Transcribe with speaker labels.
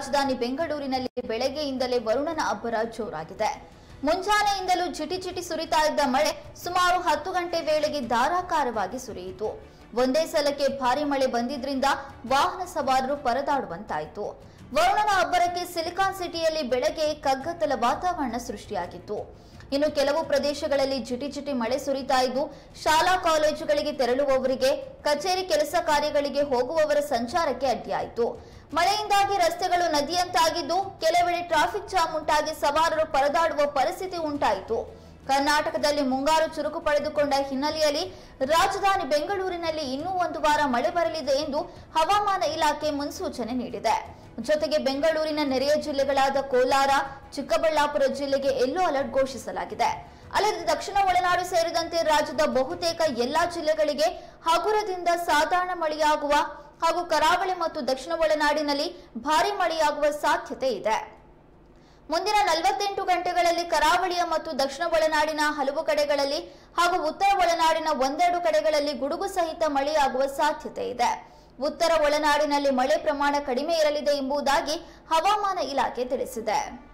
Speaker 1: ರಾಜಧಾನಿ ಬೆಂಗಳೂರಿನಲ್ಲಿ ಬೆಳಗ್ಗೆಯಿಂದಲೇ ವರುಣನ ಅಬ್ಬರ ಜೋರಾಗಿದೆ ಮುಂಜಾನೆಯಿಂದಲೂ ಚಿಟಿ ಚಿಟಿ ಸುರಿತಾ ಇದ್ದ ಮಳೆ ಸುಮಾರು ಹತ್ತು ಗಂಟೆ ವೇಳೆಗೆ ಧಾರಾಕಾರವಾಗಿ ಸುರಿಯಿತು ಒಂದೇ ಸಲಕ್ಕೆ ಭಾರಿ ಮಳೆ ಬಂದಿದ್ರಿಂದ ವಾಹನ ಸವಾರರು ಪರದಾಡುವಂತಾಯಿತು ವರುಣನ ಅಬ್ಬರಕ್ಕೆ ಸಿಲಿಕಾನ್ ಸಿಟಿಯಲ್ಲಿ ಬೆಳಗ್ಗೆ ಕಗ್ಗತ್ತಲ ವಾತಾವರಣ ಸೃಷ್ಟಿಯಾಗಿತ್ತು ಇನ್ನು ಕೆಲವು ಪ್ರದೇಶಗಳಲ್ಲಿ ಜಿಟಿ ಜಿಟಿ ಮಳೆ ಸುರಿತಾ ಇದ್ದು ಶಾಲಾ ಕಾಲೇಜುಗಳಿಗೆ ತೆರಳುವವರಿಗೆ ಕಚೇರಿ ಕೆಲಸ ಕಾರ್ಯಗಳಿಗೆ ಹೋಗುವವರ ಸಂಚಾರಕ್ಕೆ ಅಡ್ಡಿಯಾಯಿತು ಮಳೆಯಿಂದಾಗಿ ರಸ್ತೆಗಳು ನದಿಯಂತಾಗಿದ್ದು ಕೆಲವೆಡೆ ಟ್ರಾಫಿಕ್ ಜಾಮ್ ಉಂಟಾಗಿ ಸವಾರರು ಪರದಾಡುವ ಪರಿಸ್ಥಿತಿ ಉಂಟಾಯಿತು ಕರ್ನಾಟಕದಲ್ಲಿ ಮುಂಗಾರು ಚುರುಕು ಪಡೆದುಕೊಂಡ ಹಿನ್ನೆಲೆಯಲ್ಲಿ ರಾಜಧಾನಿ ಬೆಂಗಳೂರಿನಲ್ಲಿ ಇನ್ನೂ ಒಂದು ವಾರ ಮಳೆ ಬರಲಿದೆ ಎಂದು ಹವಾಮಾನ ಇಲಾಖೆ ಮುನ್ಸೂಚನೆ ನೀಡಿದೆ ಜೊತೆಗೆ ಬೆಂಗಳೂರಿನ ನೆರೆಯ ಜಿಲ್ಲೆಗಳಾದ ಕೋಲಾರ ಚಿಕ್ಕಬಳ್ಳಾಪುರ ಜಿಲ್ಲೆಗೆ ಯೆಲ್ಲೋ ಅಲರ್ಟ್ ಘೋಷಿಸಲಾಗಿದೆ ಅಲ್ಲದೆ ದಕ್ಷಿಣ ಒಳನಾಡು ಸೇರಿದಂತೆ ರಾಜ್ಯದ ಬಹುತೇಕ ಎಲ್ಲಾ ಜಿಲ್ಲೆಗಳಿಗೆ ಹಗುರದಿಂದ ಸಾಧಾರಣ ಮಳೆಯಾಗುವ ಹಾಗೂ ಕರಾವಳಿ ಮತ್ತು ದಕ್ಷಿಣ ಒಳನಾಡಿನಲ್ಲಿ ಭಾರಿ ಮಳೆಯಾಗುವ ಸಾಧ್ಯತೆ ಇದೆ ಮುಂದಿನ ನಲವತ್ತೆಂಟು ಗಂಟೆಗಳಲ್ಲಿ ಕರಾವಳಿಯ ಮತ್ತು ದಕ್ಷಿಣ ಒಳನಾಡಿನ ಹಲವು ಕಡೆಗಳಲ್ಲಿ ಹಾಗೂ ಉತ್ತರ ಒಳನಾಡಿನ ಒಂದೆರಡು ಕಡೆಗಳಲ್ಲಿ ಗುಡುಗು ಸಹಿತ ಮಳೆಯಾಗುವ ಸಾಧ್ಯತೆ ಇದೆ ಉತ್ತರ ಒಳನಾಡಿನಲ್ಲಿ ಮಳೆ ಪ್ರಮಾಣ ಕಡಿಮೆ ಇರಲಿದೆ ಎಂಬುದಾಗಿ ಹವಾಮಾನ ಇಲಾಖೆ ತಿಳಿಸಿದೆ